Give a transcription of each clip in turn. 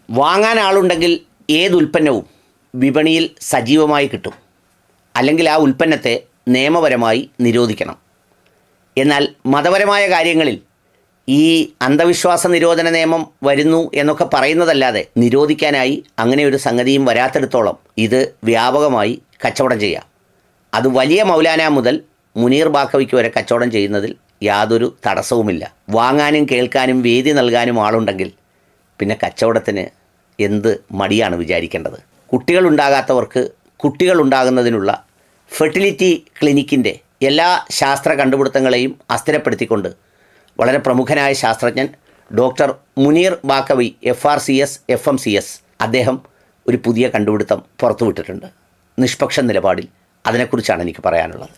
വാങ്ങാൻ ആളുണ്ടെങ്കിൽ ഏത് ഉൽപ്പന്നവും വിപണിയിൽ സജീവമായി കിട്ടും അല്ലെങ്കിൽ ആ ഉൽപ്പന്നത്തെ നിയമപരമായി നിരോധിക്കണം എന്നാൽ മതപരമായ കാര്യങ്ങളിൽ ഈ അന്ധവിശ്വാസ നിരോധന നിയമം വരുന്നു എന്നൊക്കെ പറയുന്നതല്ലാതെ നിരോധിക്കാനായി അങ്ങനെ ഒരു സംഗതിയും വരാത്തിടത്തോളം ഇത് വ്യാപകമായി കച്ചവടം ചെയ്യാം അത് വലിയ മൗലാന മുതൽ മുനീർ ബാക്കവിക്ക് വരെ കച്ചവടം ചെയ്യുന്നതിൽ യാതൊരു തടസ്സവുമില്ല വാങ്ങാനും കേൾക്കാനും വേദി നൽകാനും ആളുണ്ടെങ്കിൽ പിന്നെ കച്ചവടത്തിന് എന്ത് മടിയാണ് വിചാരിക്കേണ്ടത് കുട്ടികളുണ്ടാകാത്തവർക്ക് കുട്ടികളുണ്ടാകുന്നതിനുള്ള ഫെർട്ടിലിറ്റി ക്ലിനിക്കിൻ്റെ എല്ലാ ശാസ്ത്ര കണ്ടുപിടുത്തങ്ങളെയും അസ്ഥിരപ്പെടുത്തിക്കൊണ്ട് വളരെ പ്രമുഖനായ ശാസ്ത്രജ്ഞൻ doctor Muneer Baqavi F R C S F M C S അദ്ദേഹം ഒരു പുതിയ കണ്ടുപിടുത്തം പുറത്തുവിട്ടിട്ടുണ്ട് നിഷ്പക്ഷ നിലപാടിൽ അതിനെക്കുറിച്ചാണ് എനിക്ക് പറയാനുള്ളത്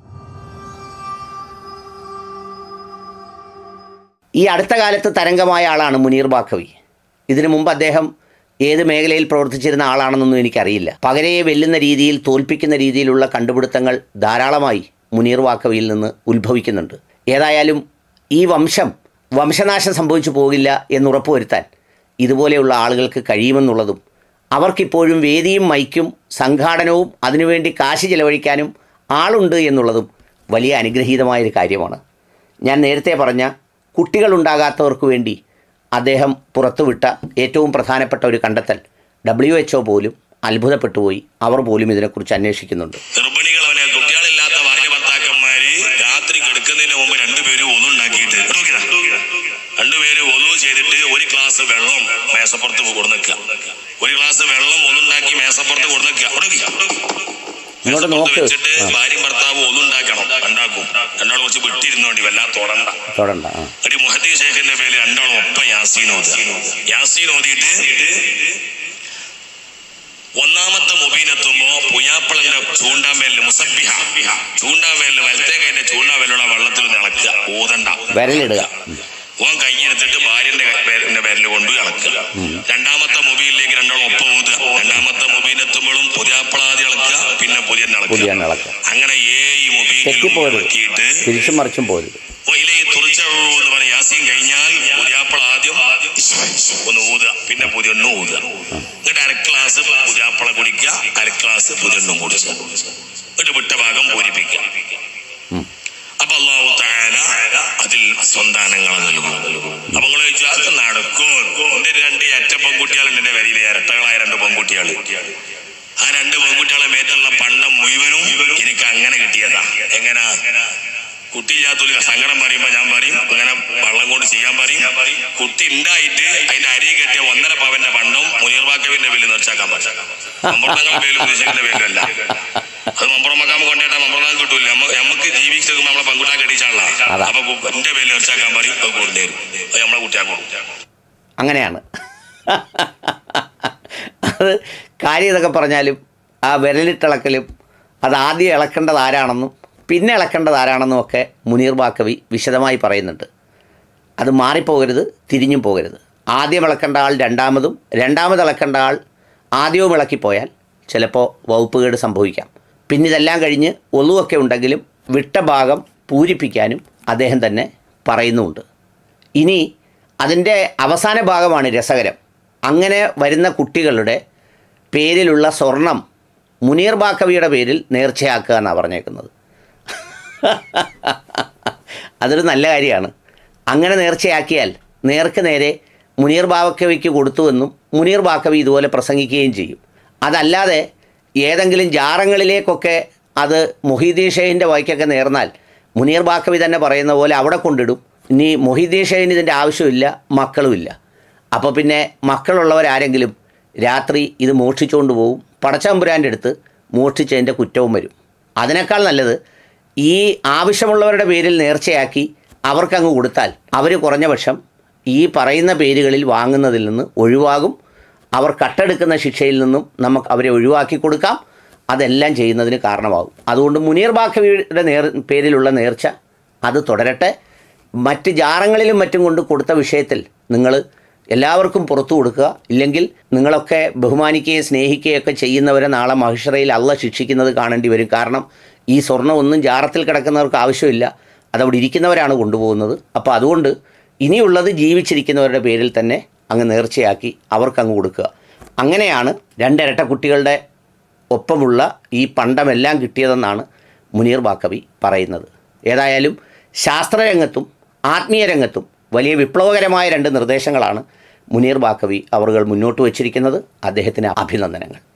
ഈ അടുത്ത കാലത്ത് തരംഗമായ ആളാണ് മുനീർ ബാക്കവി ഇതിനു മുമ്പ് അദ്ദേഹം ഏത് മേഖലയിൽ പ്രവർത്തിച്ചിരുന്ന ആളാണെന്നൊന്നും എനിക്കറിയില്ല പകരയെ വെല്ലുന്ന രീതിയിൽ തോൽപ്പിക്കുന്ന രീതിയിലുള്ള കണ്ടുപിടുത്തങ്ങൾ ധാരാളമായി മുനീർ ബാക്കവിയിൽ നിന്ന് ഉത്ഭവിക്കുന്നുണ്ട് ഏതായാലും ഈ വംശം വംശനാശം സംഭവിച്ചു പോകില്ല എന്നുറപ്പുവരുത്താൻ ഇതുപോലെയുള്ള ആളുകൾക്ക് കഴിയുമെന്നുള്ളതും അവർക്കിപ്പോഴും വേദിയും മൈക്കും സംഘാടനവും അതിനുവേണ്ടി കാശ് ചെലവഴിക്കാനും ആളുണ്ട് എന്നുള്ളതും വലിയ അനുഗ്രഹീതമായൊരു കാര്യമാണ് ഞാൻ നേരത്തെ പറഞ്ഞ കുട്ടികളുണ്ടാകാത്തവർക്ക് വേണ്ടി അദ്ദേഹം പുറത്തുവിട്ട ഏറ്റവും പ്രധാനപ്പെട്ട ഒരു കണ്ടെത്തൽ ഡബ്ല്യു എച്ച് പോലും അത്ഭുതപ്പെട്ടുപോയി അവർ പോലും ഇതിനെക്കുറിച്ച് അന്വേഷിക്കുന്നുണ്ട് ഗർഭിണികൾ അവനെ കുട്ടികളില്ലാത്ത ഭാര്യ ഭർത്താക്കന്മാര് രാത്രി കിടക്കുന്നതിന് മുമ്പ് രണ്ടുപേരും ഒന്നുണ്ടാക്കിയിട്ട് രണ്ടുപേരും ഒന്നു ചെയ്തിട്ട് ഒരു ഗ്ലാസ് വെള്ളം മേശപ്പുറത്ത് കൊടുക്കുക ഒരു ഗ്ലാസ് വെള്ളം ഒന്നുണ്ടാക്കി മേശപ്പുറത്ത് കൊടുക്കുക ഇങ്ങോട്ട് നോക്ക് വെച്ചിട്ട് ഭാര്യയും ഭർത്താവും ഒന്നുണ്ടാക്കണം ഉണ്ടാക്കും രണ്ടാളും കുറച്ച് വിട്ടിരുന്നോണ്ടി വല്ലാതെ തൊടണ്ട തൊടണ്ട ആ ഒരു മുഹദ്ദീൻ ഷേഖിന്റെ പേര് രണ്ടാളും ഒപ്പം യാസീൻ ഓതുക യാസീൻ ഓതിയിട്ട് ഒന്നാമത്തെ മൊബീനെത്തുമ്പോ പുയാപ്പിളന്റെ ചൂണ്ടാമേലില് മുസബിഹ ചൂണ്ടാമേലില് വലത്തേ കൈന്റെ ചൂണ്ടാമേലുള്ള വെള്ളത്തിൽ നിളക്കുക ഊതണ്ട വിരലിടുക ഉം. ഓൻ കൈയെടുത്തിട്ട് ഭാര്യന്റെ ക- പേരിന്റെ പേരിൽ കൊണ്ട് ഇളക്കുക രണ്ടാമത്തെ മൊബൈലിലേക്ക് രണ്ടാളും ഒപ്പം ഊതുക രണ്ടാമത്തെ മൊബൈലെത്തുമ്പോഴും പുതിയാപ്പിളാതി ഇളക്കുക പിന്നെ പുതിയ പുതിയ ഇളക്കുക ഇളക്കുക അങ്ങനെ ഏഴ് മൊബൈലിലും തെറ്റിപ്പോരുത് ഇളക്കിയിട്ട് തിരിച്ചും മറിച്ചും പോരുത് ഒയിലേക്ക് തുറിച്ചുള്ളൂ എന്ന് പറഞ്ഞ യാസീൻ കഴിഞ്ഞാൽ പുതിയാപ്പിള ആദ്യം ഒന്ന് ഊതുക പിന്നെ പുതിയൊന്നും ഊതുക എന്നിട്ട് അര ഗ്ലാസ് പുതിയാപ്പിള കുടിക്കുക അര ഗ്ലാസ് പുതിയൊന്നും കുടിക്കുക എന്നിട്ട് വിട്ട ഭാഗം പൂരിപ്പിക്കുക അപ്പൊ അള്ളാഹു താല അതിൽ സന്താനങ്ങളെ നൽകും അപ്പൊ നിങ്ങൾ ചോദിച്ചു അത് നടക്കും എന്റെ രണ്ട് ഏറ്റ പെൺകുട്ടികളുണ്ട് എന്റെ വരിയിലെ ഇരട്ടകളായ രണ്ട് പെൺകുട്ടികൾ ആ രണ്ട് പെൺകുട്ടികളെ മേത്തുള്ള പണ്ടം മുഴുവനും എനിക്ക് അങ്ങനെ കിട്ടിയതാ എങ്ങനാ കുട്ടിയില്ലാത്തൊരു സങ്കടം പറയുമ്പോ ഞാൻ പറയും അങ്ങനെ വള്ളം കൊണ്ട് ചെയ്യാൻ പറയും കുട്ടി ഉണ്ടായിട്ട് അതിന്റെ അരി കെട്ടിയ ഒന്നര പവന്റെ പണ്ടം മുനീർവാക്കവിന്റെ പേരിൽ നിർച്ചാക്കാൻ പറ്റും മമ്പുറങ്ങളുടെ പേരിൽ ഉദ്ദേശിക്കുന്ന പേരിലല്ല അത് മമ്പുറം മക്കാമ കൊണ്ടേട്ടാ മമ്പുറം കിട്ടൂല നമുക്ക് ജീവിച്ചെടുക്കുമ്പോ നമ്മളെ പെൺകുട്ടാൻ കെട്ടിച്ചാണല്ലോ അതാ. അപ്പൊ കു- എന്റെ പേരിൽ നിർച്ചാക്കാൻ പറയും അത് കൊടുത്തേരും അത് നമ്മളെ കുട്ടിയാ കൊടുക്കും അങ്ങനെയാണ് അത് കാര്യം ഇതൊക്കെ പറഞ്ഞാലും ആ വിരലിട്ടിളക്കലും അത് ആദ്യം ഇളക്കേണ്ടത് ആരാണെന്നും പിന്നെ ഇളക്കേണ്ടത് ആരാണെന്നും ഒക്കെ മുനീർ ബാക്കവി വിശദമായി പറയുന്നുണ്ട് അത് മാറിപ്പോകരുത് തിരിഞ്ഞും പോകരുത് ആദ്യം ഇളക്കേണ്ട ആൾ രണ്ടാമതും രണ്ടാമത് ഇളക്കേണ്ട ആൾ ആദ്യവും ഇളക്കിപ്പോയാൽ ചിലപ്പോൾ വകുപ്പുകേട് സംഭവിക്കാം പിന്നെ ഇതെല്ലാം കഴിഞ്ഞ് ഒന്നുമൊക്കെ ഉണ്ടെങ്കിലും വിട്ട ഭാഗം പൂരിപ്പിക്കാനും അദ്ദേഹം തന്നെ പറയുന്നുമുണ്ട് ഇനി അതിൻ്റെ അവസാന ഭാഗമാണ് രസകരം അങ്ങനെ വരുന്ന കുട്ടികളുടെ പേരിലുള്ള സ്വർണം മുനീർ ബാക്കവിയുടെ പേരിൽ നേർച്ചയാക്കുക എന്നാണ് പറഞ്ഞേക്കുന്നത് അതൊരു നല്ല കാര്യമാണ് അങ്ങനെ നേർച്ചയാക്കിയാൽ നേർക്ക് നേരെ മുനീർ ബാക്കവിക്ക് കൊടുത്തുവെന്നും മുനീർ ബാക്കവി ഇതുപോലെ പ്രസംഗിക്കുകയും ചെയ്യും അതല്ലാതെ ഏതെങ്കിലും ജാറങ്ങളിലേക്കൊക്കെ അത് മൊഹീദ്ദീൻ ഷെയ്ഖിൻ്റെ വഴിക്കൊക്കെ നേർന്നാൽ മുനീർ ബാക്കവി തന്നെ പറയുന്ന പോലെ അവിടെ കൊണ്ടിടും ഇനി മൊഹീദ്ദീൻ ഷെയ്ഖിന് ഇതിൻ്റെ ആവശ്യമില്ല മക്കളുമില്ല അപ്പോൾ പിന്നെ മക്കളുള്ളവരാരെങ്കിലും രാത്രി ഇത് മോഷ്ടിച്ചുകൊണ്ട് പോവും പടച്ചമ്പുരാൻ്റെ അടുത്ത് മോഷ്ടിച്ചതിൻ്റെ കുറ്റവും വരും അതിനേക്കാൾ നല്ലത് ഈ ആവശ്യമുള്ളവരുടെ പേരിൽ നേർച്ചയാക്കി അവർക്കങ്ങ് കൊടുത്താൽ അവർ കുറഞ്ഞ പക്ഷം ഈ പറയുന്ന പേരുകളിൽ വാങ്ങുന്നതിൽ നിന്ന് ഒഴിവാകും അവർ കട്ടെടുക്കുന്ന ശിക്ഷയിൽ നിന്നും നമുക്ക് അവരെ ഒഴിവാക്കി കൊടുക്കാം അതെല്ലാം ചെയ്യുന്നതിന് കാരണമാകും അതുകൊണ്ട് മുനീർ ബാക്കവിയുടെ നേർ പേരിലുള്ള നേർച്ച അത് തുടരട്ടെ മറ്റ് ജാറങ്ങളിലും മറ്റും കൊണ്ട് കൊടുത്ത വിഷയത്തിൽ നിങ്ങൾ എല്ലാവർക്കും പുറത്തു കൊടുക്കുക ഇല്ലെങ്കിൽ നിങ്ങളൊക്കെ ബഹുമാനിക്കുകയും സ്നേഹിക്കുകയൊക്കെ ചെയ്യുന്നവരെ നാളെ മഹിഷറയിൽ അള്ള ശിക്ഷിക്കുന്നത് കാണേണ്ടി വരും കാരണം ഈ സ്വർണ്ണം ഒന്നും ജാറത്തിൽ കിടക്കുന്നവർക്ക് ആവശ്യമില്ല അതവിടെ ഇരിക്കുന്നവരാണ് കൊണ്ടുപോകുന്നത് അപ്പോൾ അതുകൊണ്ട് ഇനിയുള്ളത് ജീവിച്ചിരിക്കുന്നവരുടെ പേരിൽ തന്നെ അങ്ങ് നേർച്ചയാക്കി അവർക്കങ്ങ് കൊടുക്കുക അങ്ങനെയാണ് രണ്ടിരട്ട കുട്ടികളുടെ ഒപ്പമുള്ള ഈ പണ്ടമെല്ലാം കിട്ടിയതെന്നാണ് മുനീർ ബാക്കവി പറയുന്നത് ഏതായാലും ശാസ്ത്രരംഗത്തും ആത്മീയ രംഗത്തും വലിയ വിപ്ലവകരമായ രണ്ട് നിർദ്ദേശങ്ങളാണ് മുനീർ ബാക്കവി അവറുകൾ മുന്നോട്ട് വച്ചിരിക്കുന്നത് അദ്ദേഹത്തിന് അഭിനന്ദനങ്ങൾ